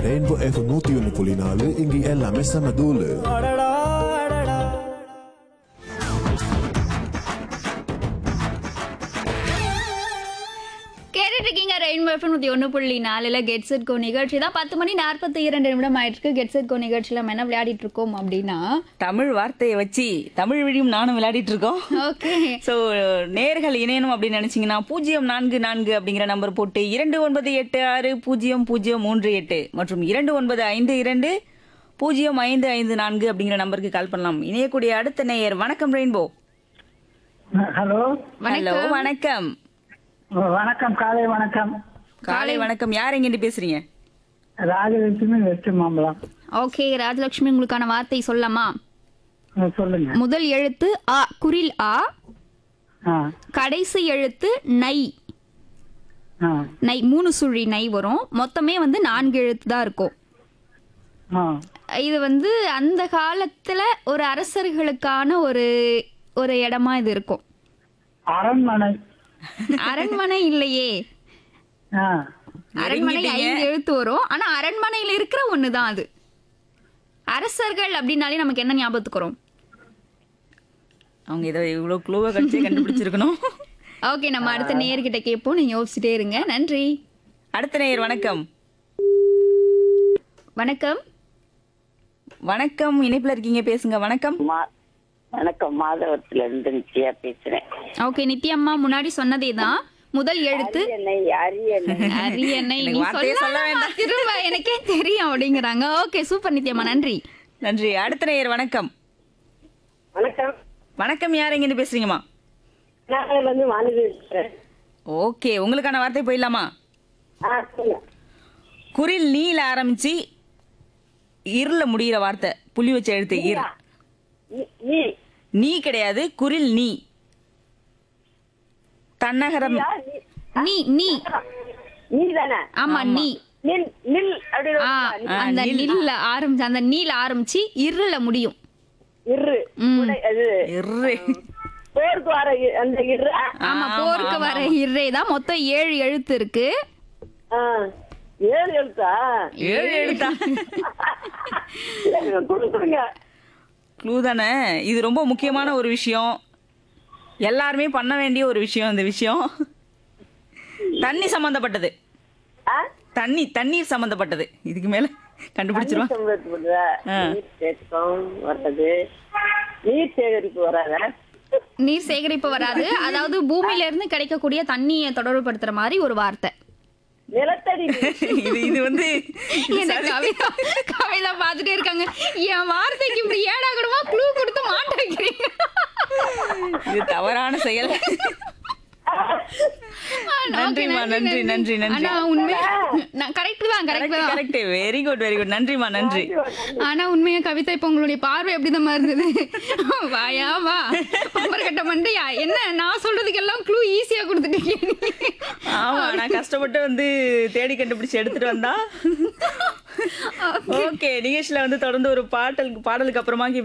Rainbow F நூத்தி ஒன்னு புள்ளி நாலு இங்க எல்லாமே செம தூளு கேட்டுட்டு இருக்கீங்க ரெயின்போ எஃப்எம் நூற்றி ஒன்று புள்ளி நாலில் கெட் செட் கோ நிகழ்ச்சி தான் பத்து மணி நாற்பத்தி இரண்டு நிமிடம் ஆயிட்டு கெட் செட் கோ நிகழ்ச்சியில் நம்ம என்ன விளையாடிட்டு இருக்கோம் அப்படின்னா தமிழ் வார்த்தையை வச்சு தமிழ் வழியும் நானும் விளையாடிட்டு இருக்கோம் ஓகே ஸோ நேர்கள் இணையணும் அப்படின்னு நினைச்சீங்கன்னா பூஜ்ஜியம் நான்கு நான்கு அப்படிங்கிற நம்பர் போட்டு இரண்டு ஒன்பது எட்டு ஆறு பூஜ்ஜியம் பூஜ்ஜியம் மூன்று எட்டு மற்றும் இரண்டு ஒன்பது ஐந்து இரண்டு பூஜ்ஜியம் ஐந்து ஐந்து நான்கு அப்படிங்கிற நம்பருக்கு கால் பண்ணலாம் இணையக்கூடிய அடுத்த நேயர் வணக்கம் ரெயின்போ ஹலோ ஹலோ வணக்கம் வணக்கம் காலை வணக்கம் காலை வணக்கம் யார் எங்கிட்டு பேசுறீங்க ராஜலட்சுமி வெஸ்ட் மாம்பலம் ஓகே ராஜலட்சுமி உங்களுக்கான வார்த்தை சொல்லலாமா ஆ, சொல்லுங்க முதல் எழுத்து ஆ குரில் ஆ ஆ கடைசி எழுத்து நை ஆ நை மூணு சுழி நை வரும் மொத்தமே வந்து நான்கு எழுத்து தான் இருக்கும் ஆ இது வந்து அந்த காலத்துல ஒரு அரசர்களுக்கான ஒரு ஒரு இடமா இது இருக்கும் அரண்மனை அரண்மனை இல்லையே ஆ அரண்மனை ஐந்து எழுத்து வரும் ஆனா அரண்மனையில இருக்கிற ஒண்ணுதான் அது அரசர்கள் அப்படின்னாலே நமக்கு என்ன ஞாபகத்துக்கு வரும் அவங்க ஏதோ இவ்வளவு க்ளூவை கடிச்சு கண்டுபிடிச்சிருக்கணும் ஓகே நம்ம அடுத்த நேர்கிட்ட கேட்போம் நீங்க யோசிச்சுட்டே இருங்க நன்றி அடுத்த நேயர் வணக்கம் வணக்கம் வணக்கம் இணைப்புல இருக்கீங்க பேசுங்க வணக்கம் மா- வணக்கம் மாதவரத்துல இருந்து நித்யா பேசுறேன் ஓகே நித்யம்மா முன்னாடி சொன்னதே தான் முதல் எழுத்து அரியணை அரியணை அரியணை நீ எனக்கு வார்த்தையே சொல்ல சொல்ல வேண்டாம். திரும்ப எனக்கே தெரியும் அப்படிங்கிறாங்க ஓகே சூப்பர் நித்யம்மா நன்றி நன்றி அடுத்த நேயர் வணக்கம் வணக்கம் வணக்கம் யார் எங்கிட்டு பேசுறீங்கம்மா நான் வந்து வானதி பேசுறேன் ஓகே உங்களுக்கான வார்த்தை போயிடலாமா ஆ சொல்லுங்க குரில் நீல ஆரம்பிச்சு இருள முடியிற வார்த்தை புள்ளி வச்ச எழுத்து இர் நீ- நீ நீ கிடையாது குரில் நீ தன்னகரம் யா, நீ- நீ நீ நீ தானே ஆமா நீ நில் நில் அப்படின்னு ஆ, அந்த நில்ல ஆரம்பிச்சு அந்த நீல ஆரம்பிச்சு இருள முடியும் இரு ம். உடை- அது இரு போருக்கு வர இ- அந்த இரு ஆ, ஆமா போருக்கு வர இரே தான் மொத்தம் ஏழு எழுத்து இருக்கு ஆ. ஏழு எழுத்தா ஏழு எழுத்தா சரி, கொடுத்துருங்க க்ளூ தானே இது ரொம்ப முக்கியமான ஒரு விஷயம் எல்லாருமே பண்ண வேண்டிய ஒரு விஷயம் இந்த விஷயம் தண்ணி சம்பந்தப்பட்டது ஆ? தண்ணி தண்ணீர் சம்பந்தப்பட்டது இதுக்கு மேல கண்டுபிடிச்சிருவா தண்ணி சம்பந்தப்பட்டதா? ஆ. நீர் தேக்கம் வர்றது நீர் சேகரிப்பு வராத நீர் சேகரிப்பு வராது அதாவது பூமியில இருந்து கிடைக்கக்கூடிய தண்ணியை தொடர்புபடுத்துற மாதிரி ஒரு வார்த்தை நிலத்தடி நீர். இது இது வந்து என்ன கவிதா கவிதா பாத்துட்டே இருக்காங்க என் வார்த்தைக்கு இப்படி ஏடா கூடமா க்ளூ கொடுத்து மாட்ட வைக்கிறீங்க இது தவறான செயல் நன்றிம்மா, நன்றி, நன்றி, நன்றி. ஆனா உண்மை நான் கரெக்ட் தான் கரெக்ட் தான் correct very good very good நன்றிமா நன்றி ஆனா உண்மையா கவிதா இப்ப உங்களுடைய பார்வை எப்படிதான் இருந்தது வாயா வா கட்ட மண்டையா என்ன நான் சொல்றதுக்கெல்லாம் க்ளூ ஈஸியா கொடுத்துட்டீங்க நீ. ஆமா நான் கஷ்டப்பட்டு வந்து தேடி கண்டுபிடிச்சு எடுத்துட்டு வந்தா ஓகே நிகழ்ச்சியில வந்து தொடர்ந்து ஒரு பாட்டலுக்கு பாடலுக்கு அப்புறமா